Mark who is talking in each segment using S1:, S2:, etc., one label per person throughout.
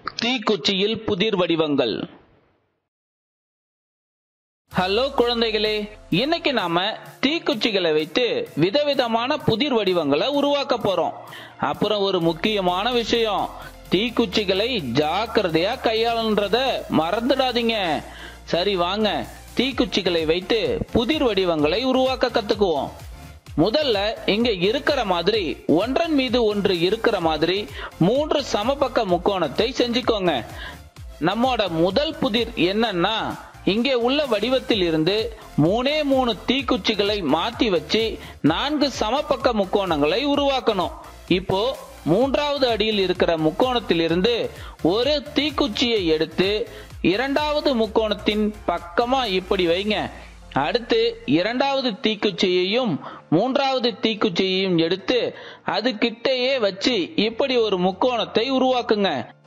S1: தீக்குச்சியில் புதிர் வடிவங்கள் ஹலோ குழந்தைகளே இன்னைக்கு நாம தீக்குச்சிகளை வைத்து விதவிதமான புதிர் வடிவங்களை உருவாக்க போறோம் அப்புறம் ஒரு முக்கியமான விஷயம் தீக்குச்சிகளை ஜாக்கிரதையா கையாளுன்றத மறந்துடாதீங்க சரி வாங்க தீக்குச்சிகளை வைத்து புதிர் வடிவங்களை உருவாக்க கத்துக்குவோம் முதல்ல இங்க இருக்கிற மாதிரி ஒன்றன் மீது ஒன்று இருக்கிற மாதிரி மூன்று சமபக்க முக்கோணத்தை செஞ்சுக்கோங்க நம்மோட முதல் புதிர் என்னன்னா இங்கே உள்ள வடிவத்தில் இருந்து மூணே மூணு தீக்குச்சிகளை மாத்தி வச்சு நான்கு சமபக்க முக்கோணங்களை உருவாக்கணும் இப்போ மூன்றாவது அடியில் இருக்கிற முக்கோணத்தில் இருந்து ஒரு தீக்குச்சியை எடுத்து இரண்டாவது முக்கோணத்தின் பக்கமா இப்படி வைங்க அடுத்து இரண்டாவது தீக்குச்சியையும் மூன்றாவது தீக்குச்சியையும் எடுத்து அது கிட்டேயே வச்சு இப்படி ஒரு முக்கோணத்தை உருவாக்குங்க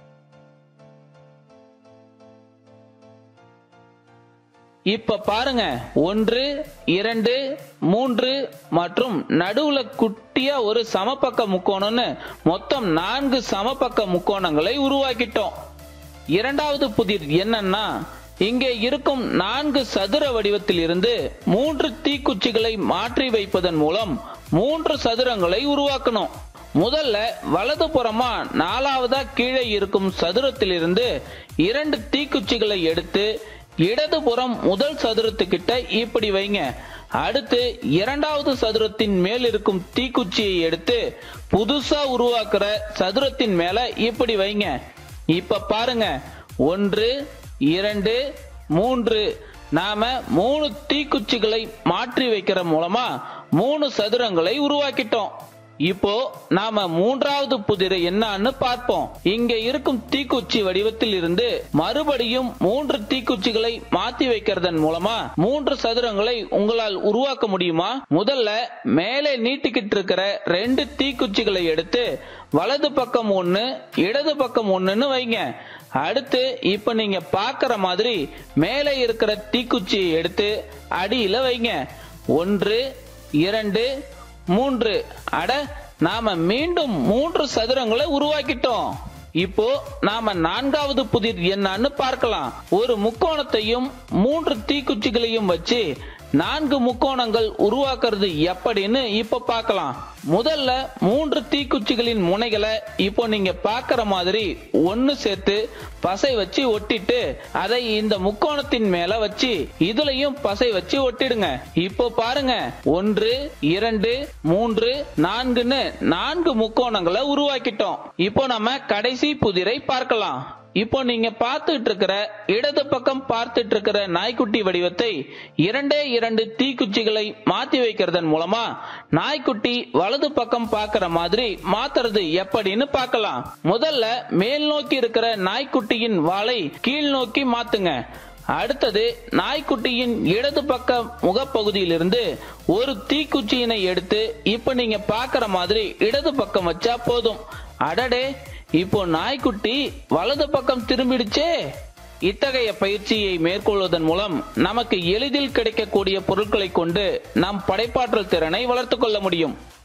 S1: இப்ப பாருங்க ஒன்று இரண்டு மூன்று மற்றும் நடுவுல குட்டியா ஒரு சமபக்க முக்கோணம்னு மொத்தம் நான்கு சமபக்க முக்கோணங்களை உருவாக்கிட்டோம் இரண்டாவது புதிர் என்னன்னா இங்கே இருக்கும் நான்கு சதுர வடிவத்தில் இருந்து மூன்று தீக்குச்சிகளை மாற்றி வைப்பதன் மூலம் மூன்று சதுரங்களை உருவாக்கணும் முதல்ல வலது புறமா நாலாவதா கீழே இருக்கும் சதுரத்திலிருந்து இரண்டு தீக்குச்சிகளை எடுத்து இடதுபுறம் முதல் சதுரத்துக்கிட்ட இப்படி வைங்க அடுத்து இரண்டாவது சதுரத்தின் மேல் இருக்கும் தீக்குச்சியை எடுத்து புதுசா உருவாக்குற சதுரத்தின் மேல இப்படி வைங்க இப்ப பாருங்க ஒன்று இரண்டு மூன்று நாம மூணு தீக்குச்சிகளை மாற்றி வைக்கிற மூலமா மூணு சதுரங்களை உருவாக்கிட்டோம் இப்போ நாம மூன்றாவது புதிர் என்னன்னு பார்ப்போம் இங்க இருக்கும் தீக்குச்சி வடிவத்தில் இருந்து மறுபடியும் மூன்று தீக்குச்சிகளை மாத்தி வைக்கிறதன் மூலமா மூன்று சதுரங்களை உங்களால் உருவாக்க முடியுமா முதல்ல மேலே நீட்டிக்கிட்டு இருக்கிற ரெண்டு தீக்குச்சிகளை எடுத்து வலது பக்கம் ஒண்ணு இடது பக்கம் ஒண்ணுன்னு வைங்க அடுத்து இப்ப நீங்க பாக்குற மாதிரி மேலே இருக்கிற தீக்குச்சியை எடுத்து அடியில வைங்க ஒன்று இரண்டு மூன்று அட நாம மீண்டும் மூன்று சதுரங்களை உருவாக்கிட்டோம் இப்போ நாம நான்காவது புதிர் என்னன்னு பார்க்கலாம் ஒரு முக்கோணத்தையும் மூன்று தீக்குச்சிகளையும் வச்சு நான்கு முக்கோணங்கள் உருவாக்குறது எப்படின்னு இப்ப பார்க்கலாம் முதல்ல மூன்று தீக்குச்சிகளின் முனைகளை இப்போ நீங்க பாக்குற மாதிரி ஒன்னு சேர்த்து பசை வச்சு ஒட்டிட்டு அதை இந்த முக்கோணத்தின் மேல வச்சு இதுலயும் பசை வச்சு ஒட்டிடுங்க இப்போ பாருங்க ஒன்று இரண்டு மூன்று நான்குன்னு நான்கு முக்கோணங்களை உருவாக்கிட்டோம் இப்போ நம்ம கடைசி புதிரை பார்க்கலாம் இப்போ நீங்க பார்த்துட்டு இருக்கிற இடது பக்கம் பார்த்துட்டு இருக்கிற நாய்க்குட்டி வடிவத்தை இரண்டே இரண்டு தீக்குச்சிகளை மாத்தி வைக்கிறதன் மூலமா நாய்க்குட்டி வலது பக்கம் பார்க்கிற மாதிரி மாத்துறது எப்படின்னு பார்க்கலாம் முதல்ல மேல் நோக்கி இருக்கிற நாய்க்குட்டியின் வாளை கீழ் நோக்கி மாத்துங்க அடுத்தது நாய்க்குட்டியின் இடது பக்க முகப்பகுதியிலிருந்து ஒரு தீக்குச்சியினை எடுத்து இப்ப நீங்க பாக்குற மாதிரி இடது பக்கம் வச்சா போதும் அடடே இப்போ நாய்க்குட்டி வலது பக்கம் திரும்பிடுச்சே இத்தகைய பயிற்சியை மேற்கொள்வதன் மூலம் நமக்கு எளிதில் கிடைக்கக்கூடிய பொருட்களை கொண்டு நம் படைப்பாற்றல் திறனை வளர்த்துக் கொள்ள முடியும்